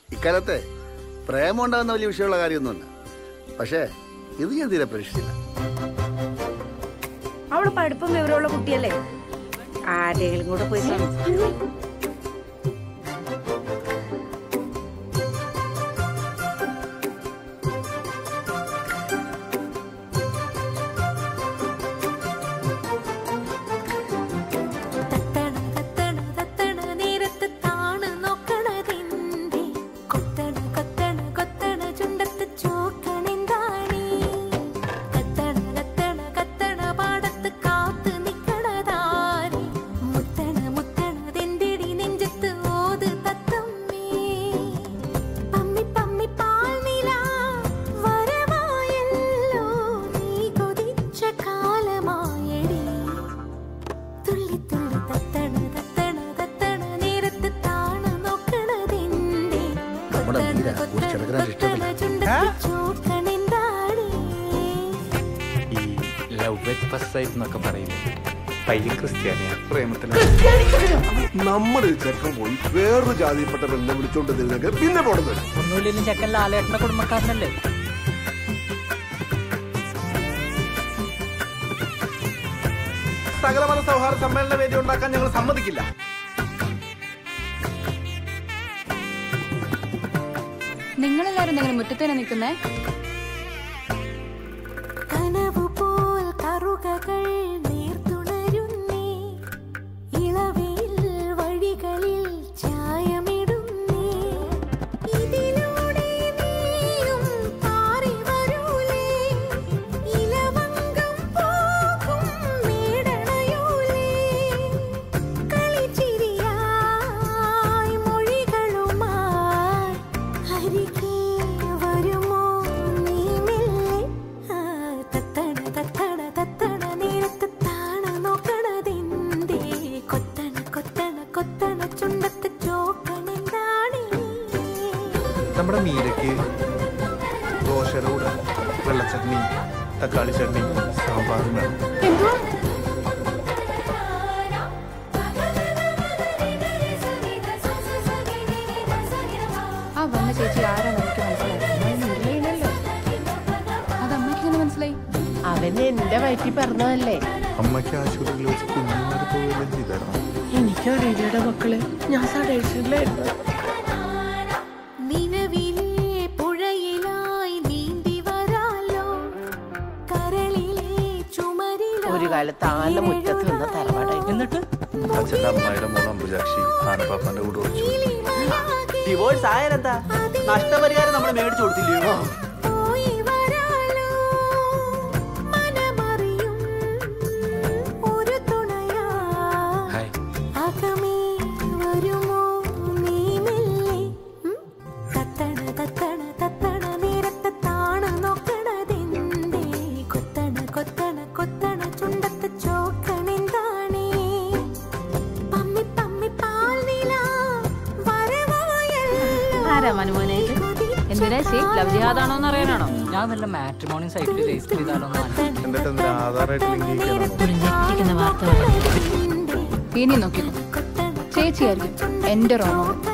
ഇക്കാലത്തെ പ്രേമം ഉണ്ടാകുന്ന വലിയ വിഷയമുള്ള കാര്യമൊന്നുമല്ല പക്ഷേ ഇത് ഞാൻ തീരെ പ്രതീക്ഷിച്ചില്ല അവള് പഠിപ്പും വിവരമുള്ള കുട്ടിയല്ലേ ആരെങ്കിലും കൂടെ പോയി സംസാരിക്കും കാലമായടി തുള്ളി തുള്ളി തത്തണ തത്തണ തത്തണ നേരത്ത് താണ നോക്കണതെന്തേ നമ്മുടെ മീര ഒരു ചെറുക്കനായിട്ട് ഇഷ്ടമില്ല ചുണ്ടത്ത് ചോക്കണെന്താണേ ഈ ലവ് അറ്റ് ഫസ്റ്റ് സൈറ്റ് എന്നൊക്കെ പറയില്ലേ പയ്യൻ ക്രിസ്ത്യാനിയാ പ്രേമത്തിന് നമ്മുടെ ഒരു ചെക്കൻ പോയി വേറൊരു ജാതിയിൽപ്പെട്ട ബന്ധം വിളിച്ചോണ്ട് നിന്നൊക്കെ പിന്നെ പോടുന്നത് ഒന്നുമില്ലെങ്കിലും ചെക്കൻ ലാലേട്ടന്റെ കുടുംബക്കാരനല്ലേ സകലമത സൗഹാർദ്ദ സമ്മേളന വേദി ഉണ്ടാക്കാൻ ഞങ്ങൾ സമ്മതിക്കില്ല നിങ്ങളെല്ലാരും ഇങ്ങനെ മുറ്റത്തേനെ നിൽക്കുന്നേ കനവു പോൽ കറുകകൾ നീർത്തുണരുന്നേ ഇളവയിൽ വഴികളിൽ ചായമിടുന്നേ ഇതിലൂടെ നീയും താറി വരൂലേ ഇലവങ്കം പോകും മേടണയൂലേ കളിച്ചിരിയായി മൊഴികളുമായി അരികെ വരുമോ നീ മെല്ലെ ആ, തത്തണ തത്തണ തത്തണ നേരത്ത് താണ നോക്കണതെന്തേ കൊത്തണ കൊത്തണ കൊത്തണ ചുണ്ടത്ത് ചോക്കണെന്താണേ നമ്മുടെ മീരയ്ക്ക് ദോശയുടെ കൂടെ വെള്ളച്ചട്നി തക്കാളി ചട്നി സാമ്പാറും വേണം ആ വന്ന ചേച്ചി ആരാണ് എനിക്ക് മനസ്സിലായി അത് അമ്മയ്ക്ക് എങ്ങനെ മനസ്സിലായി അവന് എന്റെ വയറ്റിൽ പറഞ്ഞതല്ലേ അമ്മയ്ക്ക് ആശുപത്രിയിൽ വെച്ച് കുഞ്ഞുമാർ പോവുകയും ചെയ്തായിരുന്നു എനിക്കറിയില്ലയുടെ മക്കള് ഞാൻ സടേഴ്സിലായിരുന്നു നിലവിലെ പുഴയിലായി നീന്തി വരാലോ കരളിലെ ചുമരിലായി ഒരു കാലത്ത് ആന മുറ്റത്ത് നിന്ന തറവാടായി എന്നിട്ട് അച്ഛൻ്റെ അമ്മായിയുടെ മോൾ അമ്പുജാക്ഷി ആനപ്പാപ്പന്റെ കൂടെ ഒളിച്ചു ഡിവോഴ്സ് ആയാലെന്താ നഷ്ടപരിഹാരം നമ്മൾ മേടിച്ചു കൊടുത്തില്ലയോ പോയി വരാലോ മനമറിയും ഒരു തുണയാ ഹായ് അകമേ വരുമോ നീ മെല്ലെ ഉം? തത്തണ തത്തണ തത്തണ നേരത്തെ താണ നോക്കണതെന്തേ കൊത്തണ കൊത്തണ കൊത്തണ ചുണ്ടത്ത് ചോക്കണെന്താണേ പമ്മി പമ്മി പാൽ നില വരവായല്ലോ ആരാ മനുമോനായിട്ട് എന്തിനാ ശരി ലവ് ജിഹാദാണോ എന്ന് അറിയാനാണോ ഞാൻ വല്ല മാട്രിമോണി സൈറ്റിൽ രജിസ്റ്റർ ചെയ്താലോ എൻ്റെ അടുത്ത് എന്തിനാ ആധാറായിട്ട് ലിങ്ക് ചെയ്യിക്കണോ ഞെട്ടിക്കുന്ന വാർത്ത ഇനി നോക്കിക്കോ ചേച്ചിയായിരിക്കും എന്റെ റോമോ